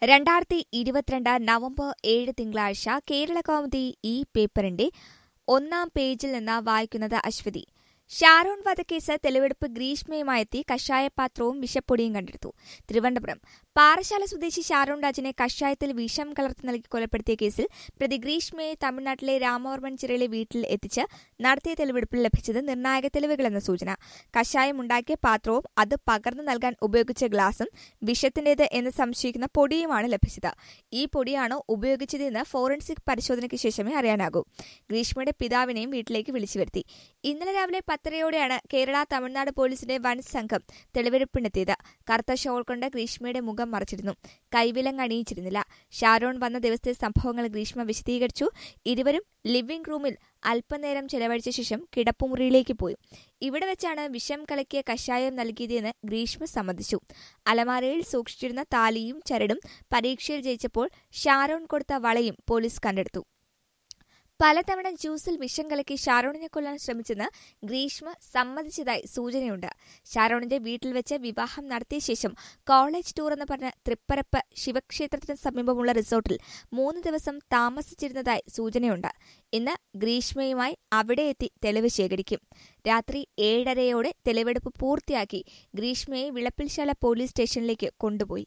രണ്ടായിരത്തി ഇരുപത്തിരണ്ട് നവംബർ ഏഴ് തിങ്കളാഴ്ച കേരള കൗമുദി ഈ പേപ്പറിന്റെ ഒന്നാം പേജിൽ നിന്ന് വായിക്കുന്നത് അശ്വതി ഷാരോൺ വധക്കേസ് തെളിവെടുപ്പ് ഗ്രീഷ്മയുമായെത്തി കഷായപാത്രവും വിഷപ്പൊടിയും കണ്ടെടുത്തു തിരുവനന്തപുരം പാറശാല സ്വദേശി ഷാരോൺ രാജിനെ കഷായത്തിൽ വിഷം കലർത്തി നൽകി കൊലപ്പെടുത്തിയ കേസിൽ പ്രതി ഗ്രീഷ്മയെ തമിഴ്നാട്ടിലെ രാമവർമ്മൻ ചിറയിലെ വീട്ടിൽ എത്തിച്ച് നടത്തിയ തെളിവെടുപ്പിൽ ലഭിച്ചത് നിർണായക തെളിവുകളെന്ന സൂചന കഷായം ഉണ്ടാക്കിയ പാത്രവും അത് പകർന്നു നൽകാൻ ഉപയോഗിച്ച ഗ്ലാസും വിഷത്തിന്റേത് എന്ന് സംശയിക്കുന്ന പൊടിയുമാണ് ലഭിച്ചത് ഈ പൊടിയാണോ ഉപയോഗിച്ചതെന്ന് ഫോറൻസിക് പരിശോധനയ്ക്ക് ശേഷമേ അറിയാനാകൂ ഗ്രീഷ്മയുടെ പിതാവിനെയും വീട്ടിലേക്ക് വിളിച്ചു വരുത്തി ഇന്നലെ രാവിലെ പത്തരയോടെയാണ് കേരള തമിഴ്നാട് പോലീസിന്റെ വൻ സംഘം തെളിവെടുപ്പിനെത്തിയത് കറുത്ത ഷോൾ കൊണ്ട് ഗ്രീഷ്മയുടെ മുഖം മറച്ചിരുന്നു കൈവിലങ്ങ് അണിയിച്ചിരുന്നില്ല ഷാരോൺ വന്ന ദിവസത്തെ സംഭവങ്ങൾ ഗ്രീഷ്മ വിശദീകരിച്ചു ഇരുവരും ലിവിംഗ് റൂമിൽ അല്പനേരം ചെലവഴിച്ച ശേഷം കിടപ്പുമുറിയിലേക്ക് പോയി ഇവിടെ വെച്ചാണ് വിഷം കലക്കിയ കഷായം നൽകിയതെന്ന് ഗ്രീഷ്മ സമ്മതിച്ചു അലമാരയിൽ സൂക്ഷിച്ചിരുന്ന താലിയും ചരടും പരീക്ഷയിൽ ജയിച്ചപ്പോൾ ഷാരോൺ കൊടുത്ത വളയും പോലീസ് കണ്ടെടുത്തു പലതവണ ജ്യൂസിൽ വിഷം കലക്കി ഷാരോണിനെ കൊല്ലാൻ ശ്രമിച്ചെന്ന് ഗ്രീഷ്മ സമ്മതിച്ചതായി സൂചനയുണ്ട് ഷാരോണിന്റെ വീട്ടിൽ വെച്ച് വിവാഹം നടത്തിയ ശേഷം കോളേജ് ടൂർ എന്ന് പറഞ്ഞ് തൃപ്പരപ്പ് ശിവക്ഷേത്രത്തിന് സമീപമുള്ള റിസോർട്ടിൽ മൂന്ന് ദിവസം താമസിച്ചിരുന്നതായി സൂചനയുണ്ട് ഇന്ന് ഗ്രീഷ്മയുമായി അവിടെ എത്തി തെളിവ് ശേഖരിക്കും രാത്രി ഏഴരയോടെ തെളിവെടുപ്പ് പൂർത്തിയാക്കി ഗ്രീഷ്മയെ വിളപ്പിൽശാല പോലീസ് സ്റ്റേഷനിലേക്ക് കൊണ്ടുപോയി